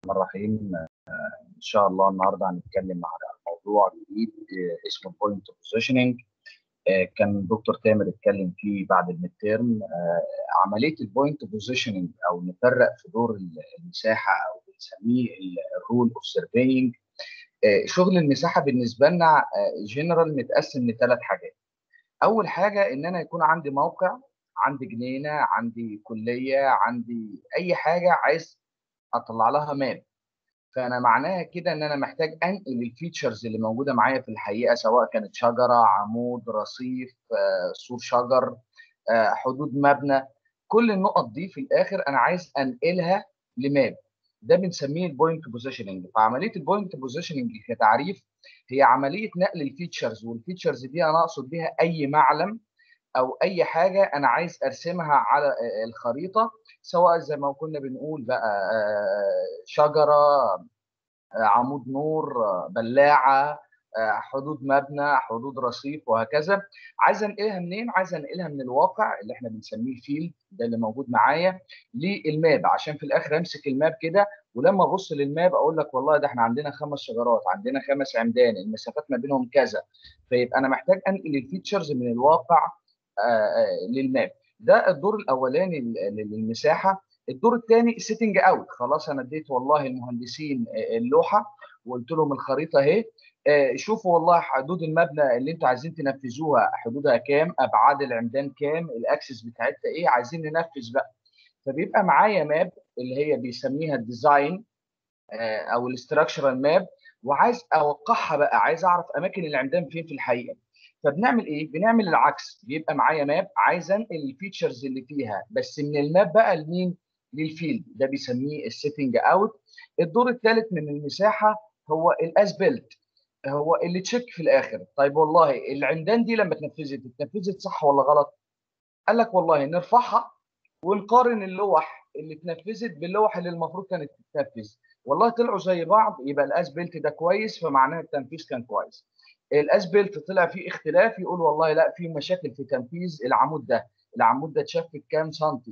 الرحمن الرحيم ان شاء الله النهارده هنتكلم على موضوع جديد اسمه بوينت بوزيشننج كان دكتور تامر اتكلم فيه بعد الميد تيرم عمليه البوينت بوزيشننج او نفرق في دور المساحه او بنسميه الرول اوف سيرفينج شغل المساحه بالنسبه لنا جنرال متقسم لثلاث حاجات اول حاجه ان انا يكون عندي موقع عندي جنينه عندي كليه عندي اي حاجه عايز اطلع لها ماب فانا معناها كده ان انا محتاج انقل الفيتشرز اللي موجوده معايا في الحقيقه سواء كانت شجره عمود رصيف سور شجر حدود مبنى كل النقط دي في الاخر انا عايز انقلها لماب ده بنسميه البوينت بوزيشننج فعمليه البوينت بوزيشننج كتعريف هي عمليه نقل الفيتشرز والفيتشرز دي انا اقصد بيها اي معلم او اي حاجه انا عايز ارسمها على الخريطه سواء زي ما كنا بنقول بقى شجره عمود نور بلاعه حدود مبنى حدود رصيف وهكذا عايز انقلها منين عايز انقلها من الواقع اللي احنا بنسميه فيلد ده اللي موجود معايا للماب عشان في الاخر امسك الماب كده ولما ابص للماب اقول لك والله ده احنا عندنا خمس شجرات عندنا خمس عمدان المسافات ما بينهم كذا فيبقى انا محتاج انقل الفيتشرز من الواقع للماب ده الدور الاولاني للمساحه الدور الثاني سيتنج اوت خلاص انا اديت والله المهندسين اللوحه وقلت لهم الخريطه اهي شوفوا والله حدود المبنى اللي انتوا عايزين تنفذوها حدودها كام ابعاد العمدان كام الاكسس بتاعتها ايه عايزين ننفذ بقى فبيبقى معايا ماب اللي هي بيسميها الديزاين او الاستراكشرال ماب وعايز اوقعها بقى عايز اعرف اماكن العمدان فين في الحقيقه فبنعمل ايه؟ بنعمل العكس بيبقى معايا ماب عايز انقل الفيتشرز اللي فيها بس من الماب بقى لمين؟ للفيلد ده بيسميه السيتنج اوت الدور الثالث من المساحه هو الاسبلت هو اللي تشيك في الاخر طيب والله العمدان دي لما اتنفذت اتنفذت صح ولا غلط؟ قال لك والله نرفعها ونقارن اللوح اللي اتنفذت باللوح اللي المفروض كانت تتنفذ والله طلعوا زي بعض يبقى الاسبلت ده كويس فمعناه التنفيذ كان كويس الاسبلت طلع فيه اختلاف يقول والله لا في مشاكل في تنفيذ العمود ده العمود ده اتشفت كام سنتي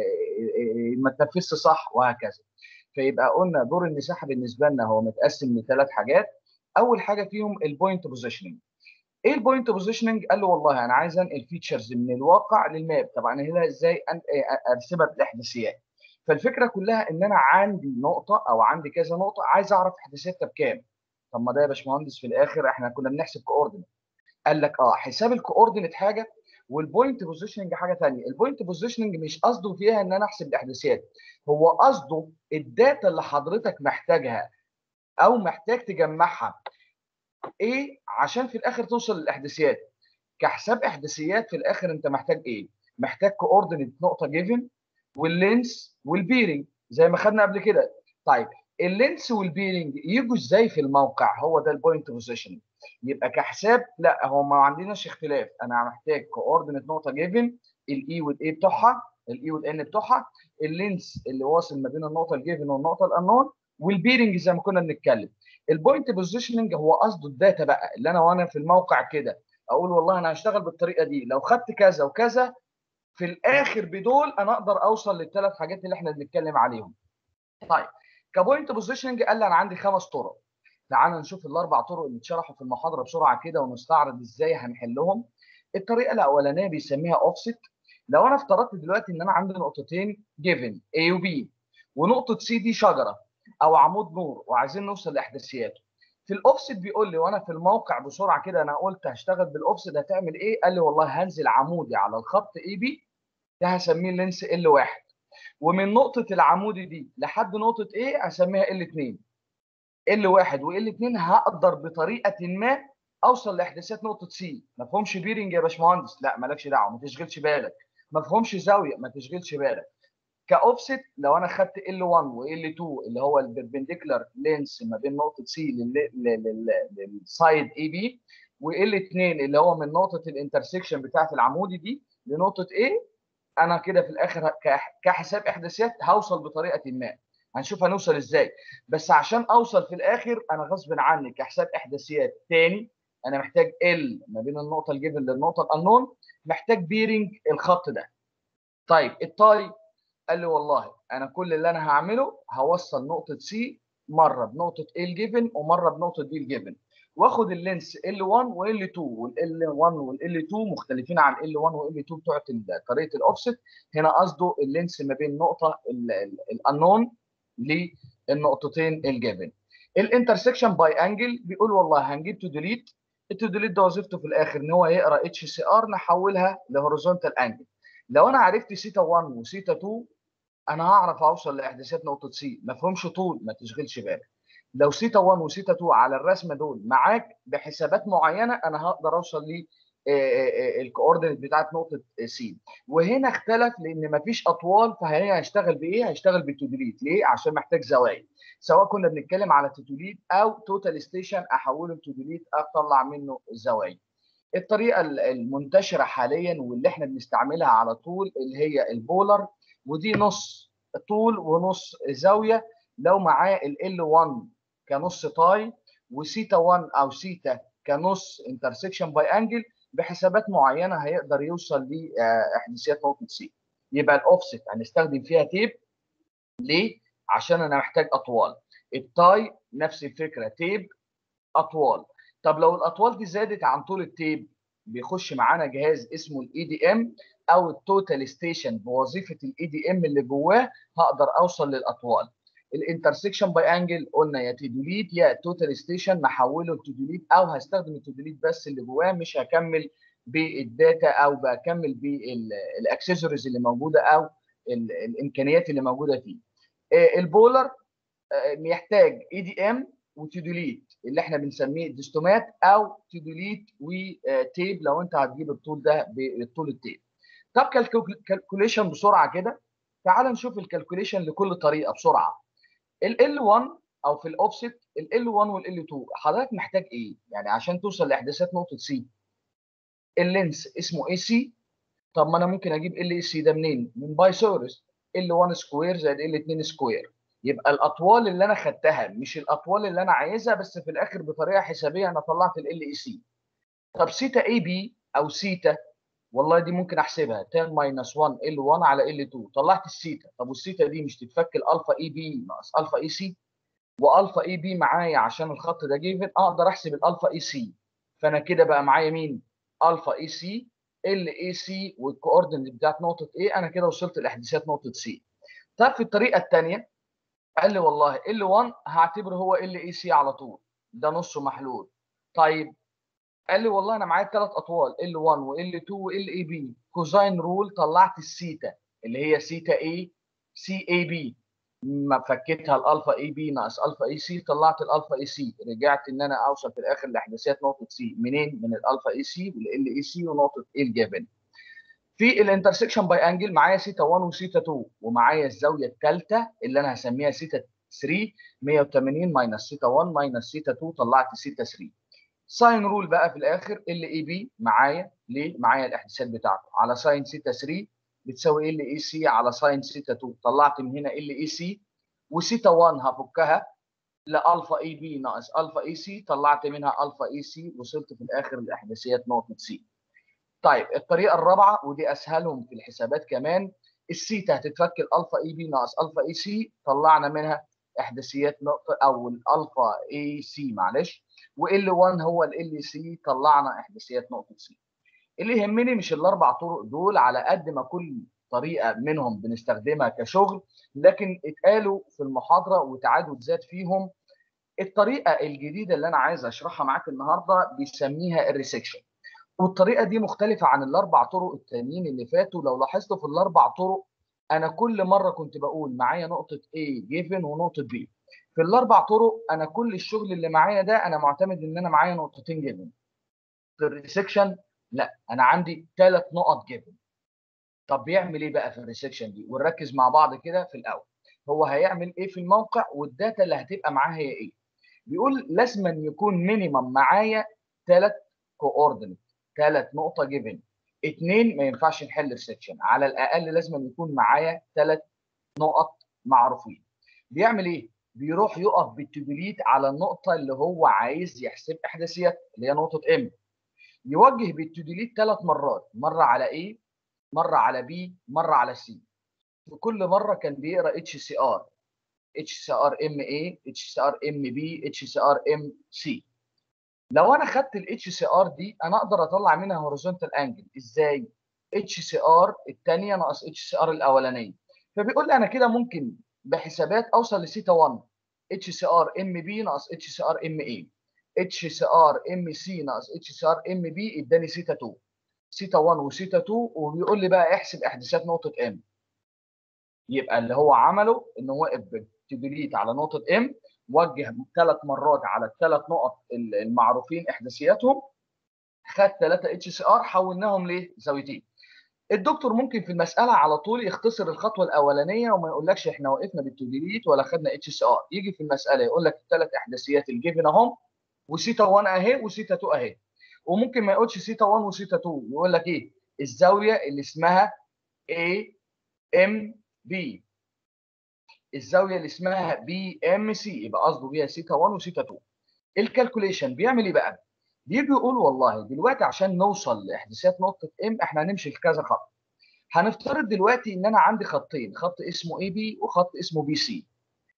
ما اتنفذش صح وهكذا فيبقى قلنا دور المساحه بالنسبه لنا هو متقسم لثلاث حاجات اول حاجه فيهم البوينت بوزيشننج ايه البوينت بوزيشننج قال له والله انا عايز انقل فيتشرز من الواقع للماب طب انقلها ازاي ارسمها بالاحداثيات فالفكره كلها ان انا عندي نقطه او عندي كذا نقطه عايز اعرف احداثيتها بكام طب ما ده يا باشمهندس في الاخر احنا كنا بنحسب كوردينيت قال لك اه حساب الكوردينيت حاجه والبوينت بوزيشننج حاجه ثانيه البوينت بوزيشننج مش قصده فيها ان انا احسب الاحداثيات هو قصده الداتا اللي حضرتك محتاجها او محتاج تجمعها ايه عشان في الاخر توصل للاحداثيات كحساب احداثيات في الاخر انت محتاج ايه محتاج كوردينيت نقطه جيفن واللينس والبيرنج زي ما خدنا قبل كده طيب اللينس والبيرنج يجوا ازاي في الموقع هو ده البوينت بوزيشن يبقى كحساب لا هو ما عندناش اختلاف انا محتاج كوردينيت نقطه جيفن الاي والاي بتوعها الاي والان بتوعها اللينس اللي واصل ما بين النقطه الجيفن والنقطه الانون والبيرنج زي ما كنا بنتكلم البوينت بوزيشننج هو قصده الداتا بقى اللي انا وانا في الموقع كده اقول والله انا هشتغل بالطريقه دي لو خدت كذا وكذا في الاخر بدول انا اقدر اوصل للثلاث حاجات اللي احنا بنتكلم عليهم طيب كبوينت بوزيشننج قال لي انا عندي خمس طرق تعال نشوف الاربع طرق اللي اتشرحوا في المحاضره بسرعه كده ونستعرض ازاي هنحلهم الطريقه الاولانيه بيسميها اوفست لو انا افترضت دلوقتي ان انا عندي نقطتين جيفن A و B ونقطه سي دي شجره او عمود نور وعايزين نوصل لاحداثياته في الاوفست بيقول لي وانا في الموقع بسرعه كده انا قلت هشتغل بالاوفست هتعمل ايه قال لي والله هنزل عمودي على الخط اي بي ده هسميه اللينس ال 1 ومن نقطة العمودي دي لحد نقطة ايه هسميها L2 L1 و L2 هقدر بطريقة ما اوصل لاحداثيات نقطة سي ما فهمش بيرنج يا باشمهندس لا مالكش دعوة ما تشغلش بالك ما فهمش زاوية ما تشغلش بالك كاوفست لو انا خدت L1 و L2 اللي هو البربنديكولار لينس ما بين نقطة سي للسايد اي بي و L2 اللي هو من نقطة الانترسكشن بتاعت العمودي دي لنقطة A انا كده في الاخر كحساب احداثيات هوصل بطريقه ما هنشوف هنوصل ازاي بس عشان اوصل في الاخر انا غصب عني كحساب احداثيات تاني انا محتاج ال ما بين النقطه الجيفن للنقطه الانون محتاج بيرنج الخط ده طيب الطاري قال لي والله انا كل اللي انا هعمله هوصل نقطه سي مره بنقطه A الجيفن ومره بنقطه B الجيفن واخد اللينس L1 وL2 والL1 والL2 مختلفين عن L1 وL2 بتوع طريقه الاوفست هنا قصده اللينس ما بين نقطه الانون للنقطتين الجيفن الانترسكشن باي انجل بيقول والله هنجيب تو ديليت التو ديليت ده وظيفته في الاخر ان هو يقرا اتش سي ار نحولها لهوريزونتال انجل لو انا عرفت سيتا 1 وسيتا 2 انا هعرف اوصل لاحداثيات نقطه سي ما فيهمش طول ما تشغلش بالك لو سيتا 1 وسيتا 2 على الرسمه دول معاك بحسابات معينه انا هقدر اوصل ل الكوردينيت بتاعت نقطه سي وهنا اختلف لان مفيش اطوال فهي هيشتغل بايه؟ هيشتغل بالتودوليت ليه؟ عشان محتاج زوايا سواء كنا بنتكلم على تودوليت او توتال ستيشن احوله لتودوليت اطلع منه الزوايا. الطريقه المنتشره حاليا واللي احنا بنستعملها على طول اللي هي البولر ودي نص طول ونص زاويه لو معاه ال 1 كنص تاي وسيتا 1 او سيتا كنص انترسكشن باي انجل بحسابات معينه هيقدر يوصل لاحداثيات نقطه سي يبقى الاوفست هنستخدم فيها تيب ليه؟ عشان انا محتاج اطوال التاي نفس الفكره تيب اطوال طب لو الاطوال دي زادت عن طول التيب بيخش معانا جهاز اسمه الاي دي ام او التوتال ستيشن بوظيفه الاي دي ام اللي جواه هقدر اوصل للاطوال الانترسكشن باي انجل قلنا يا تدوليت يا توتال ستيشن نحوله لتدوليت او هستخدم التدوليت بس اللي جواه مش هكمل بالداتا او بكمل بالاكسسوارز اللي موجوده او الامكانيات اللي موجوده فيه البولر يحتاج اي دي ام وتدوليت اللي احنا بنسميه ديستومات او تدوليت وتيب لو انت هتجيب الطول ده بالطول التيب طب كالكوليشن بسرعه كده تعال نشوف الكالكوليشن لكل طريقه بسرعه ال L1 او في الاوفست ال L1 وال L2 حضرتك محتاج ايه؟ يعني عشان توصل لاحداثات نقطه سي اللينس اسمه اي سي طب ما انا ممكن اجيب ال اي سي ده منين؟ من بايثورس L1 سكوير زائد L2 سكوير يبقى الاطوال اللي انا خدتها مش الاطوال اللي انا عايزها بس في الاخر بطريقه حسابيه انا طلعت ال اي سي طب سيتا اي بي او سيتا والله دي ممكن احسبها 10 ماينس 1 ال 1 على ال 2 طلعت السيتا طب والسيتا دي مش تتفك الالفا اي بي ناقص الفا اي سي والفا اي بي معايا عشان الخط ده جيفن اقدر احسب الالفا اي سي فانا كده بقى معايا مين؟ الفا اي سي ال اي سي والكوردينيت بتاعت نقطه ايه انا كده وصلت لاحداثيات نقطه سي طب في الطريقه الثانيه قال لي والله ال 1 هعتبره هو ال اي سي على طول ده نصه محلول طيب قال لي والله انا معايا ثلاث اطوال L1 وال2 وال اي بي كوزاين رول طلعت السيتا اللي هي سيتا اي سي اي بي ما فكيتها الالفا اي بي ناقص الفا اي سي طلعت الالفا اي سي رجعت ان انا اوصل في الاخر لاحداثيات نقطه سي منين؟ من الالفا اي سي والال اي سي ونقطه اي الجبل. في الانترسكشن باي انجل معايا سيتا 1 وسيتا 2 ومعايا الزاويه الثالثه اللي انا هسميها سيتا 3 180 ماينس سيتا 1 ماينس سيتا 2 طلعت سيتا 3. ساين رول بقى في الاخر ال اي بي معايا ليه؟ معايا الاحداثات بتاعته على ساين سيتا 3 بتساوي ال اي سي على ساين سيتا 2 طلعت من هنا ال اي سي وسيتا 1 هفكها لالفا اي بي ناقص الفا اي سي طلعت منها الفا اي سي وصلت في الاخر لاحداثيات نقطه سي. طيب الطريقه الرابعه ودي اسهلهم في الحسابات كمان السيتا هتتفك الالفا اي بي ناقص الفا اي سي طلعنا منها احداثيات نقطه او الالفا اي سي معلش وال 1 هو ال سي طلعنا احداثيات نقطه سي. اللي يهمني مش الاربع طرق دول على قد ما كل طريقه منهم بنستخدمها كشغل لكن اتقالوا في المحاضره وتعادل ذات فيهم الطريقه الجديده اللي انا عايز اشرحها معاك النهارده بيسميها الريسكشن والطريقه دي مختلفه عن الاربع طرق التانيين اللي فاتوا لو لاحظتوا في الاربع طرق انا كل مره كنت بقول معايا نقطه A جيفن ونقطه B في الاربع طرق انا كل الشغل اللي معايا ده انا معتمد ان انا معايا نقطتين جيفن في الريسكشن لا انا عندي ثلاث نقط جيفن طب بيعمل ايه بقى في الريسكشن دي ونركز مع بعض كده في الاول هو هيعمل ايه في الموقع والداتا اللي هتبقى معاه هي ايه بيقول لازم يكون مينيمم معايا ثلاث كوردينيت ثلاث نقطه جيفن اثنين ما ينفعش نحل السكشن على الاقل لازم يكون معايا ثلاث نقط معروفين بيعمل ايه بيروح يقف بالتدليت على النقطه اللي هو عايز يحسب احداثيات اللي هي نقطه ام يوجه بالتدليت ثلاث مرات مره على ايه مره على بي مره على سي في كل مره كان بيقرا اتش سي ار اتش سي ار ام اي اتش سي ار ام بي اتش سي ار ام سي لو انا خدت الاتش سي ار دي انا اقدر اطلع منها هوريزونتال انجل ازاي اتش سي ار الثانيه ناقص اتش سي ار الاولانيه فبيقول لي انا كده ممكن بحسابات اوصل لسيتا 1 اتش سي ار ام بي ناقص اتش سي ار ام اي اتش سي ار ام سي ناقص اتش سي ار ام بي اداني سيتا 2 سيتا 1 وسيتا 2 وبيقول لي بقى احسب احداثات نقطه ام يبقى اللي هو عمله ان هو وقف بالتدريت على نقطه ام وجه ثلاث مرات على الثلاث نقط المعروفين احداثياتهم خد 3 اتش سي ار حولناهم لزاويتين الدكتور ممكن في المساله على طول يختصر الخطوه الاولانيه وما يقولكش احنا وقفنا بالتدريت ولا خدنا اتش سي ار يجي في المساله يقول لك الثلاث احداثيات الجيفن اهم وسيتا 1 اهي وسيتا 2 اهي وممكن ما يقولش سيتا 1 وسيتا 2 يقول لك ايه الزاويه اللي اسمها A M B الزاويه اللي اسمها بي ام سي يبقى قصده بيها سيتا 1 وسيتا 2 الكالكوليشن بيعمل ايه بقى بيجي يقول والله دلوقتي عشان نوصل لاحداثيات نقطه ام احنا هنمشي في كذا خط هنفترض دلوقتي ان انا عندي خطين خط اسمه اي بي وخط اسمه بي سي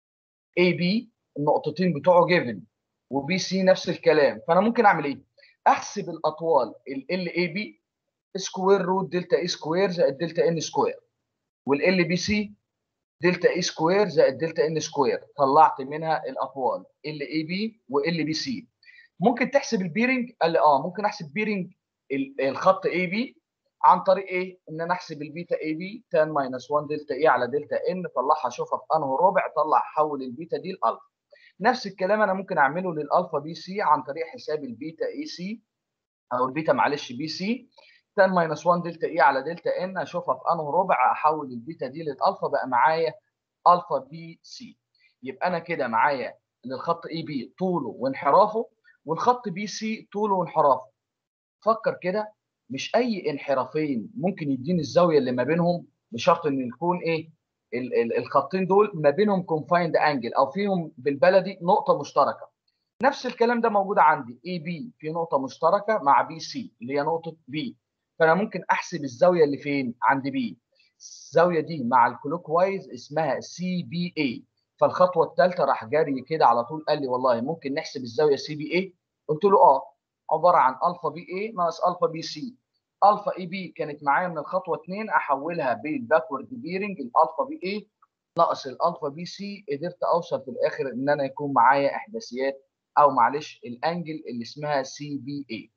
اي بي النقطتين بتوعه جيفن وبي سي نفس الكلام فانا ممكن اعمل ايه احسب الاطوال ال اي بي سكوير روت دلتا اي سكوير زائد دلتا ان سكوير والال بي سي دلتا اي سكوير زائد دلتا ان سكوير طلعت منها الاطوال ال اي بي وال بي سي ممكن تحسب البيرنج قال لي اه ممكن احسب بيرنج الخط اي بي عن طريق ايه ان انا احسب البيتا اي بي تان ماينس 1 دلتا اي على دلتا ان طلعها اشوفها في انه ربع طلع حول البيتا دي لالفا نفس الكلام انا ممكن اعمله للالفا بي سي عن طريق حساب البيتا اي سي او البيتا معلش بي سي تان ماينس 1 دلتا اي على دلتا ان اشوفها في انه ربع احول البيتا دي للالفا بقى معايا الفا بي سي يبقى انا كده معايا للخط اي بي طوله وانحرافه والخط بي سي طوله وانحرافه فكر كده مش اي انحرافين ممكن يديني الزاويه اللي ما بينهم بشرط ان يكون ايه ال ال الخطين دول ما بينهم كونفايند انجل او فيهم بالبلدي نقطه مشتركه نفس الكلام ده موجود عندي اي بي في نقطه مشتركه مع بي سي اللي هي نقطه بي فانا ممكن احسب الزاويه اللي فين عند بي الزاويه دي مع الكلوك وايز اسمها سي بي اي فالخطوه الثالثه راح جاري كده على طول قال لي والله ممكن نحسب الزاويه سي بي اي قلت له اه عباره عن الفا بي اي ناقص الفا بي سي الفا اي بي كانت معايا من الخطوه 2 احولها بالباكورد بيرنج الالفا بي اي ناقص الالفا بي سي قدرت اوصل في الاخر ان انا يكون معايا احداثيات او معلش الانجل اللي اسمها سي بي اي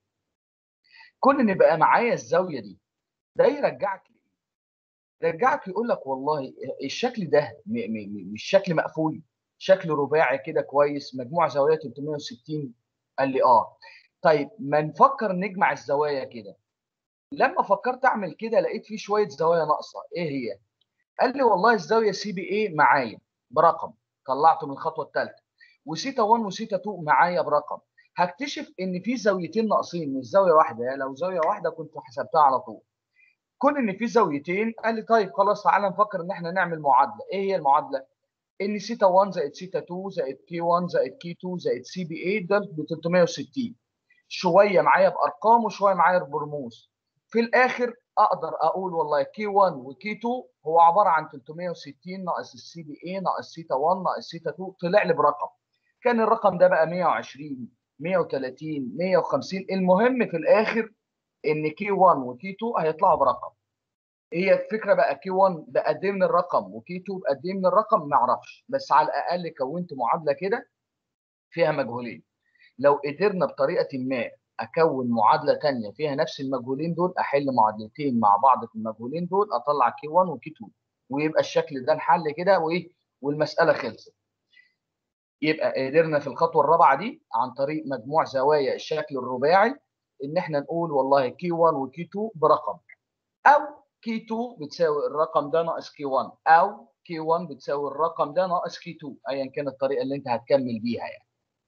كون ان بقى معايا الزاويه دي ده يرجعك يرجعك يقول لك والله الشكل ده مش شكل مقفول شكل رباعي كده كويس مجموع زوايا 360 قال لي اه طيب ما نفكر نجمع الزوايا كده لما فكرت اعمل كده لقيت فيه شويه زوايا ناقصه ايه هي قال لي والله الزاويه سي بي اي معايا برقم طلعته من الخطوه الثالثه وسيتا 1 وسيتا 2 معايا برقم هكتشف ان في زاويتين ناقصين مش زاويه واحده لو زاويه واحده كنت حسبتها على طول كون ان في زاويتين قال لي طيب خلاص تعالى نفكر ان احنا نعمل معادله ايه هي المعادله ان سيتا 1 زائد سيتا 2 زائد كي 1 زائد كي 2 زائد سي بي اي ده ب 360 شويه معايا بارقام وشويه معايا برموز في الاخر اقدر اقول والله كي 1 وكي 2 هو عباره عن 360 ناقص السي بي اي ناقص سيتا 1 ناقص سيتا 2 طلع لي برقم كان الرقم ده بقى 120 130 150 المهم في الاخر ان كي 1 وكي 2 هيطلعوا برقم هي الفكره بقى كي 1 بقد ايه من الرقم وكي 2 بقد ايه من الرقم ما اعرفش بس على الاقل كونت معادله كده فيها مجهولين لو قدرنا بطريقه ما اكون معادله ثانيه فيها نفس المجهولين دول احل معادلتين مع بعض في المجهولين دول اطلع كي 1 وكي 2 ويبقى الشكل ده انحل كده وايه والمساله خلصت يبقى قدرنا في الخطوه الرابعه دي عن طريق مجموع زوايا الشكل الرباعي ان احنا نقول والله كي 1 وكي 2 برقم او كي 2 بتساوي الرقم ده ناقص كي 1 او كي 1 بتساوي الرقم ده ناقص كي 2 ايا كانت الطريقه اللي انت هتكمل بيها يعني.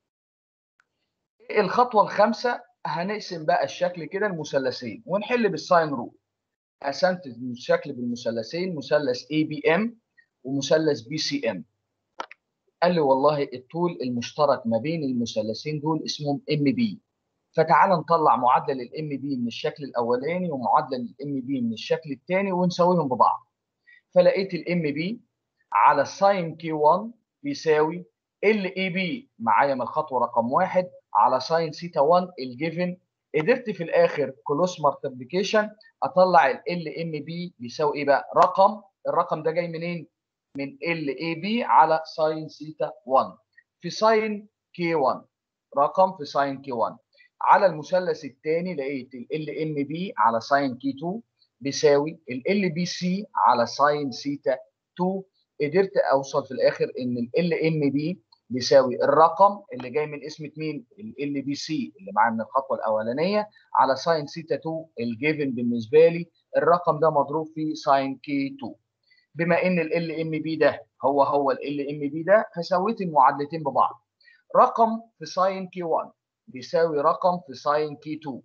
الخطوه الخامسه هنقسم بقى الشكل كده المثلثين ونحل بالساين رول قسمت الشكل بالمثلثين مثلث اي بي ام ومثلث بي سي ام قال لي والله الطول المشترك ما بين المثلثين دول اسمهم ام بي فتعال نطلع معادله للام بي من الشكل الاولاني ومعادله للام بي من الشكل الثاني ونساويهم ببعض فلقيت الام بي على ساين كي 1 بيساوي ال اي بي معايا من الخطوه رقم واحد على ساين سيتا 1 الجيفن قدرت في الاخر كلوس مالتيبليكيشن اطلع ال ام بي بيساوي ايه بقى؟ رقم الرقم ده جاي منين؟ من ال اي بي على ساين سيتا 1 في ساين كي 1 رقم في ساين كي 1 على المثلث الثاني لقيت ال ام بي على ساين كي 2 بيساوي ال بي سي على ساين سيتا 2 قدرت اوصل في الاخر ان ال ام بي بيساوي الرقم اللي جاي من اسم مين؟ ال بي سي اللي معايا من الخطوه الاولانيه على ساين سيتا 2 الجيفن بالنسبه لي الرقم ده مضروب في ساين كي 2 بما ان ال ام بي ده هو هو ال ام بي ده فسويت المعادلتين ببعض رقم في ساين كي 1 بيساوي رقم في ساين كي 2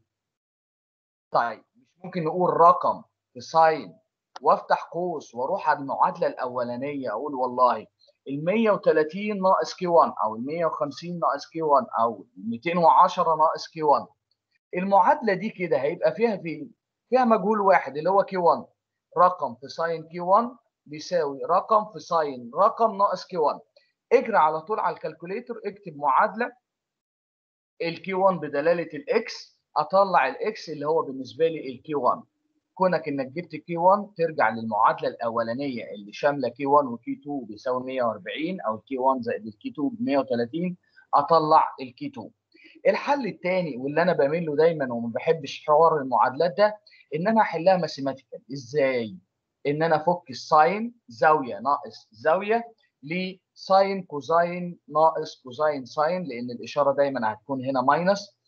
طيب مش ممكن نقول رقم في ساين وافتح قوس واروح على المعادله الاولانيه اقول والله ال 130 ناقص كي 1 او ال 150 ناقص كي 1 او 210 ناقص كي 1 المعادله دي كده هيبقى فيها فين؟ فيها مجهول واحد اللي هو كي 1 رقم في ساين كي 1 بيساوي رقم في ساين رقم ناقص كي 1 اجري على طول على الكالكوليتر اكتب معادله الكي 1 بدلاله الاكس اطلع الاكس اللي هو بالنسبه لي الكي 1 كونك انك جبت كي 1 ترجع للمعادله الاولانيه اللي شامله كي 1 وكي 2 بيساوي 140 او الكي 1 زائد الكي 2 ب 130 اطلع الكي 2 الحل الثاني واللي انا بعمل له دايما وما بحبش حوار المعادلات ده ان انا احلها ماثيماتيكال ازاي؟ ان انا افك الساين زاويه ناقص زاويه لساين كوزاين ناقص كوزاين ساين لان الاشاره دايما هتكون هنا ماينس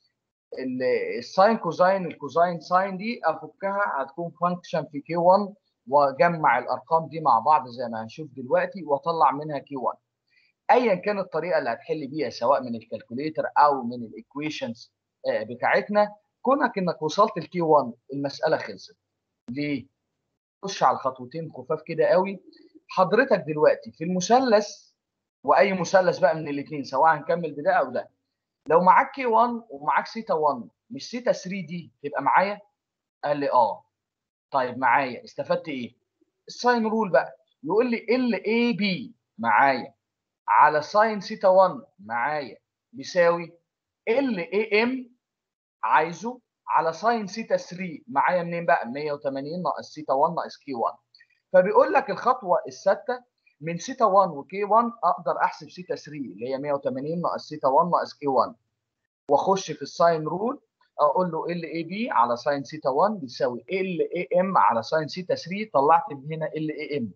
الساين كوزاين الكوزاين ساين دي افكها هتكون فانكشن في كي 1 واجمع الارقام دي مع بعض زي ما هنشوف دلوقتي واطلع منها كي 1 ايا كان الطريقه اللي هتحل بيها سواء من الكالكوليتر او من الايكويشنز بتاعتنا كونك انك وصلت لكي 1 المساله خلصت ليه خش على الخطوتين خفاف كده قوي حضرتك دلوقتي في المثلث واي مثلث بقى من الاثنين سواء هنكمل بده او ده لو معاك كي 1 ومعاك سيتا 1 مش سيتا 3 دي تبقى معايا قال لي اه طيب معايا استفدت ايه الساين رول بقى يقول لي ال اي بي معايا على ساين سيتا 1 معايا بيساوي ال اي ام عايزه على ساين سيتا 3 معايا منين بقى 180 ناقص سيتا 1 ناقص كي 1 فبيقول لك الخطوه السادسه من سيتا 1 وكي 1 اقدر احسب سيتا 3 اللي هي 180 ناقص سيتا 1 ناقص كي 1 واخش في الساين رول اقول له ال اي بي على ساين سيتا 1 بيساوي ال اي ام على ساين سيتا 3 طلعت من هنا ال اي ام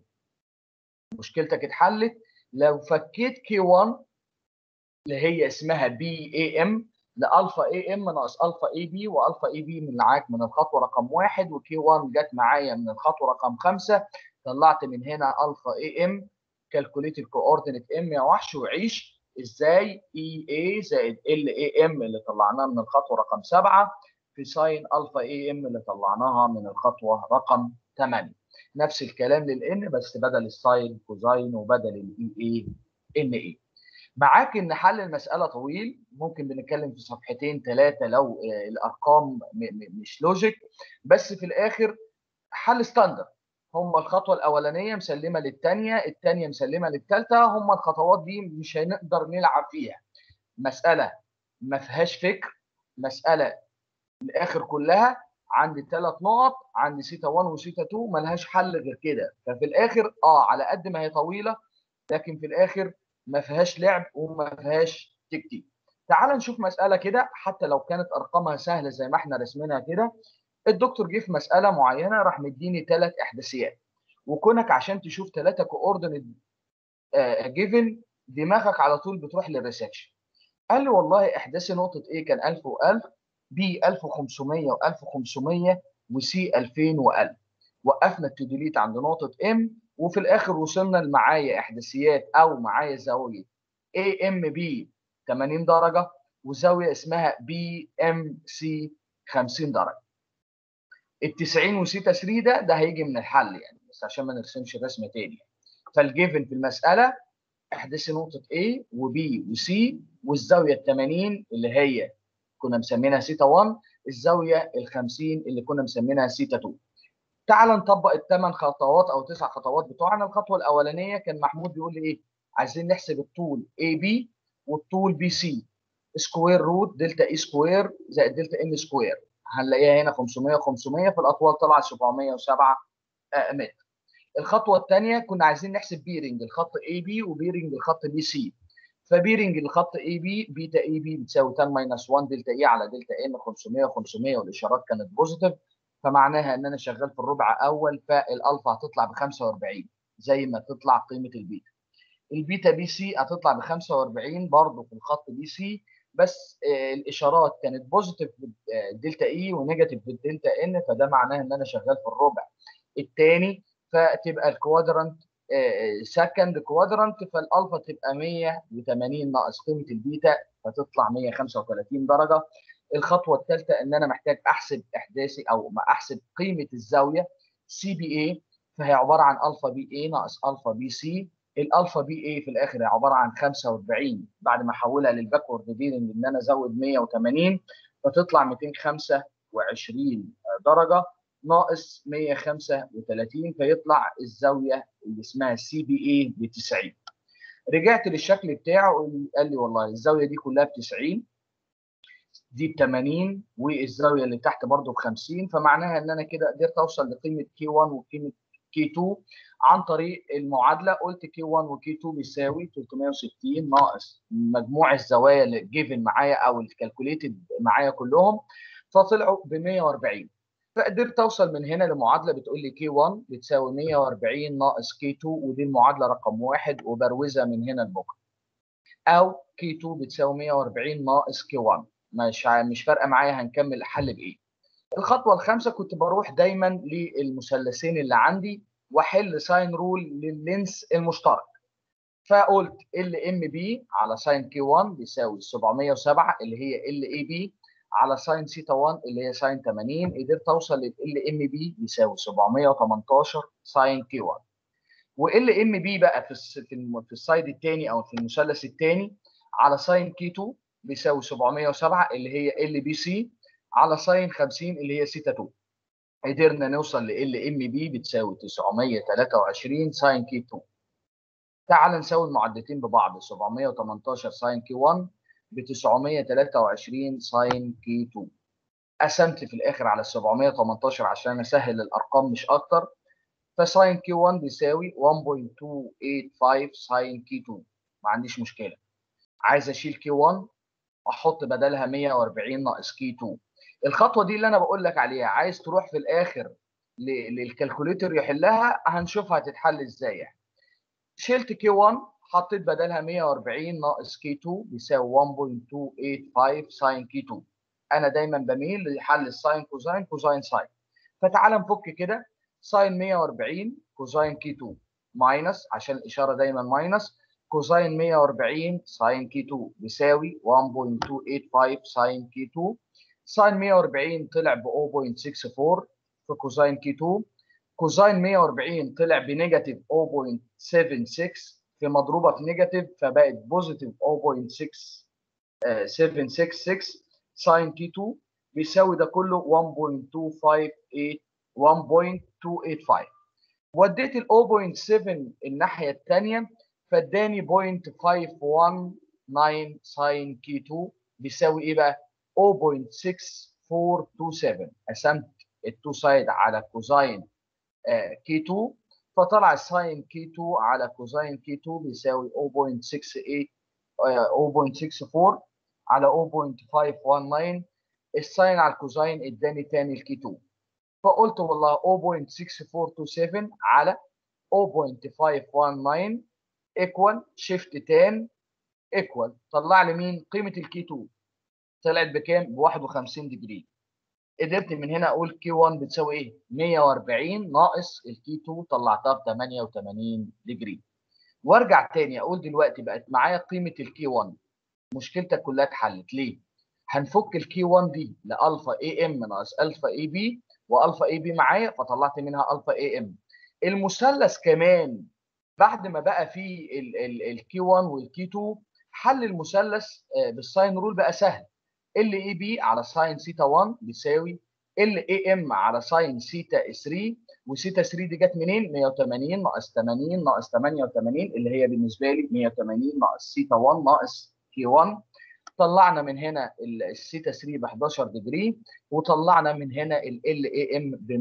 مشكلتك اتحلت لو فكيت كي 1 اللي هي اسمها بي اي ام لالفا اي ام ناقص الفا اي بي والفا اي بي من معاك من الخطوه رقم واحد وكي 1 جت معايا من الخطوه رقم خمسه طلعت من هنا الفا اي ام كالكوليت الكوردينيت ام يا وحش وعيش ازاي اي اي زائد ال اي ام اللي طلعناه من الخطوه رقم سبعه في ساين الفا اي ام اللي طلعناها من الخطوه رقم 8 نفس الكلام للان بس بدل الساين كوزاين وبدل الاي اي ان اي معاك ان حل المساله طويل ممكن بنتكلم في صفحتين ثلاثه لو الارقام مش لوجيك بس في الاخر حل ستاندرد هم الخطوه الاولانيه مسلمه للثانيه الثانيه مسلمه للثالثه هم الخطوات دي مش هنقدر نلعب فيها مساله ما فيهاش فكر مساله الاخر كلها عندي ثلاث نقط عندي سيتا 1 وسيتا 2 ملهاش حل غير كده ففي الاخر اه على قد ما هي طويله لكن في الاخر ما فيهاش لعب وما فيهاش تكتيك تعال نشوف مساله كده حتى لو كانت ارقامها سهله زي ما احنا رسمينها كده الدكتور جه في مساله معينه راح مديني ثلاث احداثيات وكونك عشان تشوف ثلاثه كوردينيت جيفن دماغك على طول بتروح للريسكشن قال لي والله احداثي نقطه ايه كان 1000 و1000 بي 1500 و1500 وسي 2000 و1000 وقفنا التدليت عند نقطه ام وفي الاخر وصلنا لمعايا احداثيات او معايا زاويه اي ام بي 80 درجه وزاويه اسمها بي ام سي 50 درجه ال 90 وسيتا 3 ده ده هيجي من الحل يعني بس عشان ما نرسمش الرسمه تاني فالجيفن في المساله احدثي نقطه A وB وC والزاويه ال 80 اللي هي كنا مسمينها سيتا 1 الزاويه ال 50 اللي كنا مسمينها سيتا 2 تعال نطبق الثمان خطوات او تسع خطوات بتوعنا الخطوه الاولانيه كان محمود بيقول لي ايه عايزين نحسب الطول اي بي والطول بي سي سكوير روت دلتا اي سكوير زائد دلتا ان سكوير هنلاقيها هنا 500 500 في الاطوال طلع 707 متر الخطوه الثانيه كنا عايزين نحسب بيرنج الخط اي بي وبيرنج الخط بي سي فبيرنج الخط اي بي بيتا اي بي بتساوي 10 ماينس 1 دلتا اي على دلتا ان 500 500 والاشارات كانت بوزيتيف فمعناها ان انا شغال في الربع اول فالالفا هتطلع ب 45 زي ما تطلع قيمه البيتا البيتا بي سي هتطلع ب 45 برضه في الخط بي سي بس الاشارات كانت بوزيتيف بالدلتا اي ونيجاتيف بالدلتا ان فده معناه ان انا شغال في الربع الثاني فتبقى الكوادرانت سكند كوادرانت فالالفا تبقى 180 ناقص قيمه البيتا فتطلع 135 درجه الخطوه الثالثه ان انا محتاج احسب احداثي او ما احسب قيمه الزاويه سي بي اي فهي عباره عن الفا بي اي ناقص الفا بي سي الالفا بي اي في الاخر هي عباره عن 45 بعد ما احولها للباكورد ديلينج ان انا ازود 180 فتطلع 225 درجه ناقص 135 فيطلع الزاويه اللي اسمها سي بي اي ب 90 رجعت للشكل بتاعه قال لي والله الزاويه دي كلها ب 90 دي ب 80 والزاويه اللي تحت برضه ب 50 فمعناها ان انا كده قدرت اوصل لقيمه كي 1 وقيمه كي 2 عن طريق المعادله قلت كي 1 وكي 2 بيساوي 360 ناقص مجموع الزوايا اللي جيفن معايا او الكالكوليتد معايا كلهم فطلعوا ب 140 فقدرت اوصل من هنا لمعادله بتقول لي كي 1 بتساوي 140 ناقص كي 2 ودي المعادله رقم واحد وبروزها من هنا لبكره او كي 2 بتساوي 140 ناقص كي 1 مش مش فارقه معايا هنكمل الحل بايه الخطوه الخامسه كنت بروح دايما للمثلثين اللي عندي واحل ساين رول لللينس المشترك فقلت ال ام بي على ساين كي 1 بيساوي 707 اللي هي ال اي بي على ساين سيتا 1 اللي هي ساين 80 قدرت اوصل لل ام بي بيساوي 718 ساين كي 1 وال ام بي بقى في في السايد الثاني او في المثلث الثاني على ساين كي 2 بيساوي 707 اللي هي ال بي سي على ساين 50 اللي هي سيتا 2 قدرنا نوصل ل ال ام بي بتساوي 923 ساين كي 2 تعال نساوي المعدتين ببعض 718 ساين كي 1 ب 923 ساين كي 2 قسمت في الاخر على 718 عشان اسهل الارقام مش اكتر فساين كي 1 بيساوي 1.285 ساين كي 2 ما عنديش مشكله عايز اشيل كي 1 احط بدلها 140 ناقص كي 2 الخطوه دي اللي انا بقول لك عليها عايز تروح في الاخر للكالكوليتر يحلها هنشوفها هتتحل ازاي يعني شلت كي 1 حطيت بدلها 140 ناقص كي 2 بيساوي 1.285 ساين كي 2 انا دايما بميل لحل الساين كوزاين كوزاين ساين فتعال نفك كده ساين 140 كوزاين كي 2 ماينس عشان الاشاره دايما ماينس كوزاين 140 ساين كي 2 بيساوي 1.285 ساين كي 2 ساين 140 طلع ب 0.64 في كوزاين كي 2 كوزاين 140 طلع بنيجاتيف 0.76 في مضروبه في نيجاتيف فبقت بوزيتيف 0.766 ساين كي 2 بيساوي ده كله 1.258 1.285 وديت ال 0.7 الناحيه الثانيه فاداني 0.519 ساين كي 2 بيساوي ايه بقى؟ 0.6427 قسمت التو سايد على كوزاين كي 2 فطلع الساين كي 2 على كوزاين كي 2 بيساوي 0.68 0.64 على 0.519 الساين على الكوزاين اداني تاني الكي 2 فقلت والله 0.6427 على 0.519 ايكوال شيفت تان ايكوال طلع لي مين قيمه الكي 2 طلعت بكام؟ ب 51 ديجري. قدرت من هنا اقول كي 1 بتساوي ايه؟ 140 ناقص الكي 2 طلعتها ب 88 ديجري. وارجع تاني اقول دلوقتي بقت معايا قيمه الكي 1 مشكلتك كلها اتحلت ليه؟ هنفك الكي 1 دي لالفا اي ام ناقص الفا اي بي والفا اي بي معايا فطلعت منها الفا اي ام. المثلث كمان بعد ما بقى فيه الكي 1 والكي 2 حل المثلث بالساين رول بقى سهل. ال اي بي على ساين سيتا 1 بيساوي ال اي ام على ساين سيتا 3 وسيتا 3 دي جت منين 180 ناقص 80 ناقص 88 اللي هي بالنسبه لي 180 ناقص سيتا 1 ناقص كي 1 طلعنا من هنا السيتا 3 ب 11 ديجري وطلعنا من هنا ال اي ام ب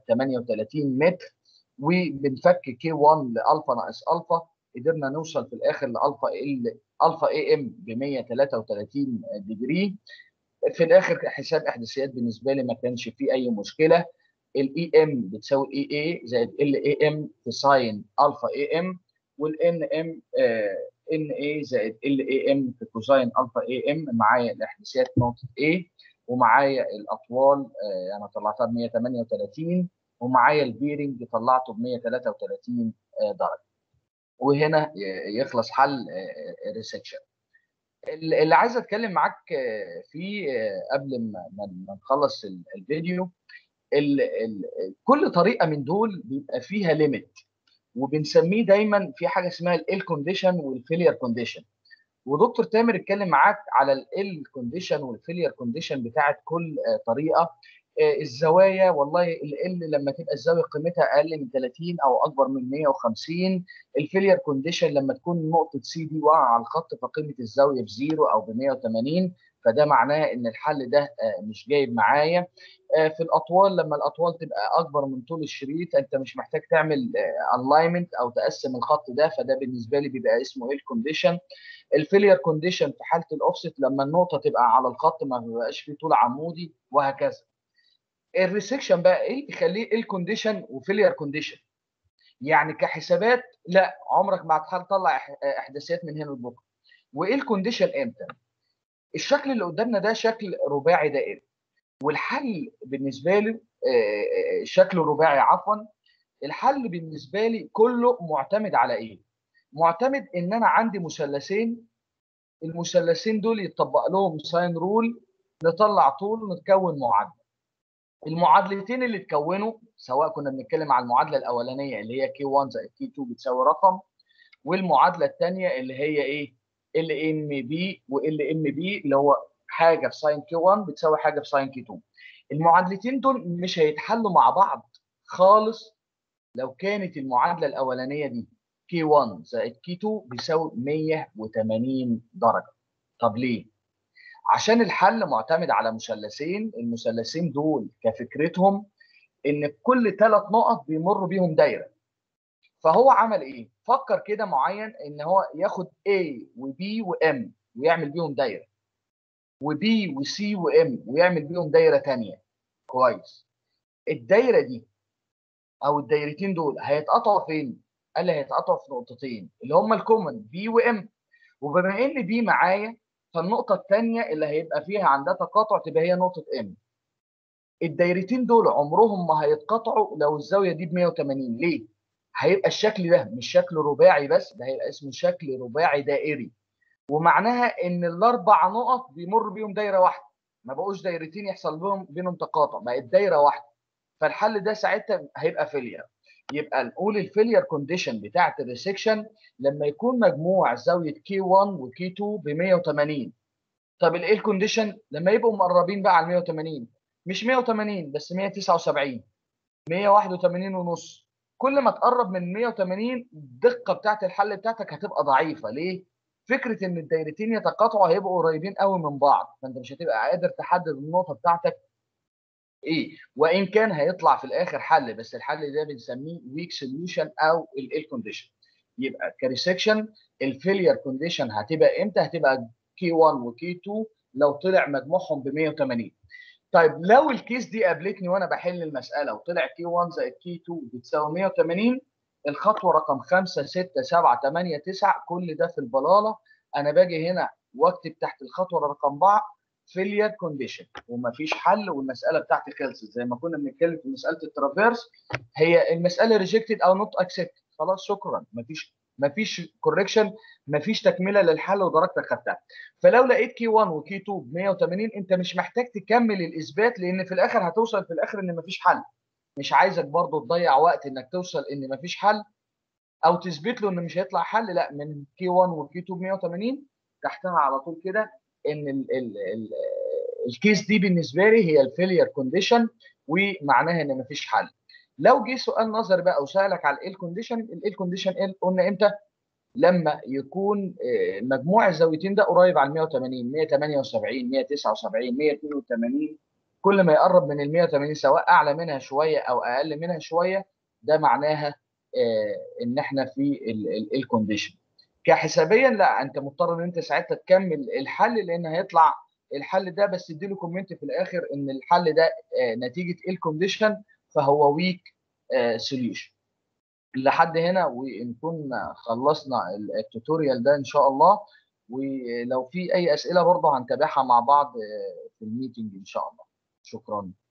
138 متر وبنفك كي 1 لالفا ناقص الفا قدرنا نوصل في الاخر لالفا ال الفا اي ام ب 133 ديجري في الاخر حساب احداثيات بالنسبه لي ما كانش فيه اي مشكله الاي ام بتساوي اي اي زائد ال اي ام في ساين الفا اي ام والان ام ان اي زائد ال اي ام في كوزاين الفا اي ام معايا الاحداثيات نقطه اي ومعايا الاطوال آه انا طلعتها ب 138 ومعايا البيرنج طلعته ب 133 آه درجه وهنا يخلص حل ريسكشن اللي عايز اتكلم معاك فيه قبل ما نخلص الفيديو ال ال كل طريقه من دول بيبقى فيها ليميت وبنسميه دايما في حاجه اسمها ال كونديشن والفيلير كونديشن ودكتور تامر اتكلم معاك على ال كونديشن والفيلير كونديشن بتاعت كل طريقه الزوايا والله ال لما تبقى الزاويه قيمتها اقل من 30 او اكبر من 150 الفيلير كونديشن لما تكون نقطه سي دي واقعه على الخط فقيمه الزاويه بزيرو او ب 180 فده معناه ان الحل ده مش جايب معايا في الاطوال لما الاطوال تبقى اكبر من طول الشريط انت مش محتاج تعمل الاينمنت او تقسم الخط ده فده بالنسبه لي بيبقى اسمه ايه الكونديشن الفيلير كونديشن في حاله الاوفست لما النقطه تبقى على الخط ما بيبقاش فيه طول عمودي وهكذا الريسكشن بقى ايه يخليه الكونديشن وفيلير كونديشن يعني كحسابات لا عمرك ما هتطلع احداثيات من هنا لبكره وايه الكونديشن امتى الشكل اللي قدامنا ده شكل رباعي دائري والحل بالنسبه لي شكل رباعي عفوا الحل بالنسبه لي كله معتمد على ايه معتمد ان انا عندي مثلثين المثلثين دول يتطبق لهم ساين رول نطلع طول نتكون معادله المعادلتين اللي اتكونوا سواء كنا بنتكلم على المعادله الاولانيه اللي هي كي 1 زائد كي 2 بتساوي رقم والمعادله الثانيه اللي هي ايه ال ام بي وال ام بي اللي هو حاجه في ساين كي 1 بتساوي حاجه في ساين كي 2 المعادلتين دول مش هيتحلوا مع بعض خالص لو كانت المعادله الاولانيه دي كي 1 زائد كي 2 بيساوي 180 درجه طب ليه عشان الحل معتمد على مثلثين المثلثين دول كفكرتهم ان كل ثلاث نقط بيمر بيهم دايره فهو عمل ايه فكر كده معين ان هو ياخد A وB وM ويعمل بيهم دايره وB وC وM ويعمل بيهم دايره ثانيه كويس الدايره دي او الدايرتين دول هيتقطعوا فين قال لي هيتقطعوا في نقطتين اللي هم الكومن B وM وبما ان B معايا فالنقطة الثانية اللي هيبقى فيها عندها تقاطع تبقى هي نقطة M. الدايرتين دول عمرهم ما هيتقاطعوا لو الزاوية دي ب 180 ليه؟ هيبقى الشكل ده مش شكل رباعي بس ده هيبقى اسمه شكل رباعي دائري ومعناها ان الاربع نقط بيمر بيهم دايره واحده ما بقوش دايرتين يحصل بهم بينهم تقاطع بقت دايره واحده فالحل ده ساعتها هيبقى فيلير يبقى نقول الفيلير كونديشن بتاعت الريسكشن لما يكون مجموع زاويه كي 1 وكي 2 ب 180 طب الايه الكونديشن لما يبقوا مقربين بقى على 180 مش 180 بس 179 181 ونص كل ما تقرب من 180 الدقه بتاعت الحل بتاعتك هتبقى ضعيفه ليه؟ فكره ان الدايرتين يتقاطعوا هيبقوا قريبين قوي من بعض فانت مش هتبقى قادر تحدد النقطه بتاعتك ايه وان كان هيطلع في الاخر حل بس الحل ده بنسميه ويك سوليوشن او ال كونديشن يبقى كريسكشن الفيلير كونديشن هتبقى امتى هتبقى كي 1 وكي 2 لو طلع مجموعهم ب 180 طيب لو الكيس دي قابلتني وانا بحل المساله وطلع كي 1 زائد كي 2 بتساوي 180 الخطوه رقم 5 6 7 8 9 كل ده في البلاله انا باجي هنا واكتب تحت الخطوه رقم 4 فيلير كونديشن ومفيش حل والمساله بتاعتي خلصت زي ما كنا بنتكلم في مساله الترافيرس هي المساله ريجكتد او نوت اكسبت خلاص شكرا مفيش مفيش كوركشن مفيش تكمله للحل ودرجتك خدتها فلو لقيت كي 1 وكي 2 ب 180 انت مش محتاج تكمل الاثبات لان في الاخر هتوصل في الاخر ان مفيش حل مش عايزك برضو تضيع وقت انك توصل ان مفيش حل او تثبت له ان مش هيطلع حل لا من كي 1 وكي 2 ب 180 تحتها على طول كده ان ال ال ال الكيس دي بالنسبه لي هي الفيلير كونديشن ومعناها ان مفيش حل لو جه سؤال نظري بقى وسالك على الايه كونديشن الايه كونديشن قلنا امتى لما يكون مجموع الزاويتين ده قريب على 180 178 179 182 كل ما يقرب من ال 180 سواء اعلى منها شويه او اقل منها شويه ده معناها ان احنا في الكونديشن كحسابيا لا انت مضطر ان انت ساعتها تكمل الحل لان هيطلع الحل ده بس اديله كومنت في الاخر ان الحل ده نتيجه الكونديشن فهو ويك سوليوشن لحد هنا ونكون خلصنا التوتوريال ده ان شاء الله ولو في اي اسئله برضه هنتابعها مع بعض في الميتنج ان شاء الله شكرا